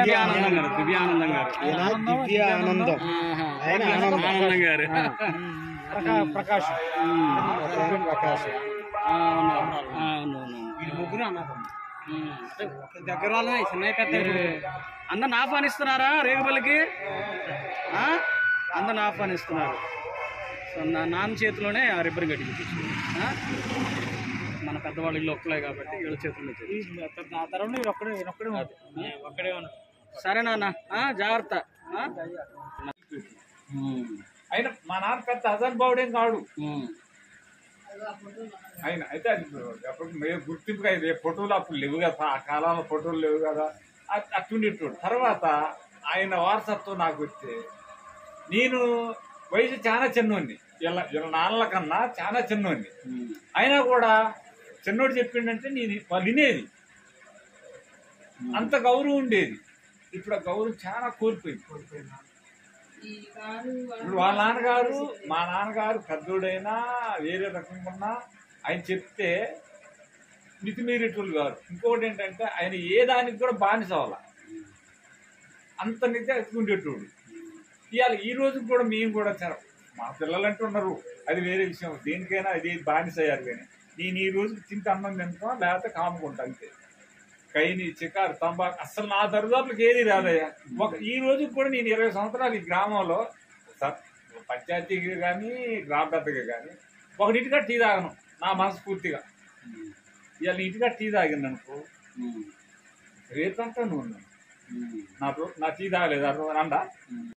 దివ్యానందం గారు దివ్యానందం గారు ఈయన దివ్య ఆనందం ఆహా. ఆయన ఆనందం ఆనందం గారు ప్రకాష్ ఆయన ప్రకాష్ అవును అవును ముగ్గురు అన్నారు దగ్గర వాళ్ళనే చిన్న పెద్ద అందరిని ఆహ్వానిస్తున్నారా రేగుపల్లికి ఆ? అందరిని ఆహ్వానిస్తున్నారు సో నా నాన్న చేతిలోనే ఆ రిబ్బన్ కట్టి మన పెద్దవాళ్ళు ఇల్లు ఒక్కలే కాబట్టి వీళ్ళ చేతుల్లో చేతి ఆ తరం ఒక్కడే ఒక్కడే ఒక్కడే ఉన్నాడు సరే నాన్న ఆ, జాగ్రత్త ఆ? ఉమ్, ఆయన మా నాన్న పెద్ద అజన్ బావుడేం కాడు ఉమ్, ఆయన అయితే అది అప్పుడు మేము గుర్తింపుగా ఇది ఫోటోలు అప్పుడు లేవు కదా ఆ కాలంలో ఫోటోలు లేవు కదా అట్- అట్టుండేటోడు తర్వాత ఆయన వారసత్వం నాకు వస్తే నేను వయసు చాలా చిన్నోడిని వీళ్ళ వీళ్ళ నాన్నల కన్నా చాలా చిన్నోడిని ఉమ్. అయినా కూడా చిన్నోడు చెప్పిండంటే నేను వాళ్ళు వినేది అంత గౌరవం ఉండేది ఇప్పుడు ఆ గౌరవం చాలా కోల్పోయింది ఇప్పుడు వాళ్ళ నాన్నగారు మా నాన్నగారు పెద్దోడైనా వేరే రకంగా ఉన్నా ఆయన చెప్తే మితిమీరేటోళ్ళు గారు ఇంకోటి ఏంటంటే ఆయన ఏ దానికి కూడా బానిస అవ్వాల అంత నిజ ఉండేటోడు ఇవాళ ఈ రోజు కూడా మేము కూడా చాలా మా పిల్లలంటూ ఉన్నారు అది వేరే విషయం దేనికైనా అది బానిస అయ్యారు కానీ నేను ఈ రోజు తింటే అన్నం తింటాం లేకపోతే కాముకుంటా అంతే కైని చికారు తంబాకు అసలు నా దరిదాపులకు ఏది రాదయ్యా ఒక ఈ రోజు కూడా నేను ఇరవై సంవత్సరాలు ఈ గ్రామంలో స- పంచాయతీకి కానీ గ్రామ పెద్దగా కానీ ఒకటిగా టీ తాగను నా మనస్ఫూర్తిగా ఇవాళ ఇంటిగా టీ తాగింది అనుకో ఉమ్, రేపంతా నువ్వు ఉమ్. నా నా టీ తాగలేదు అన్నండా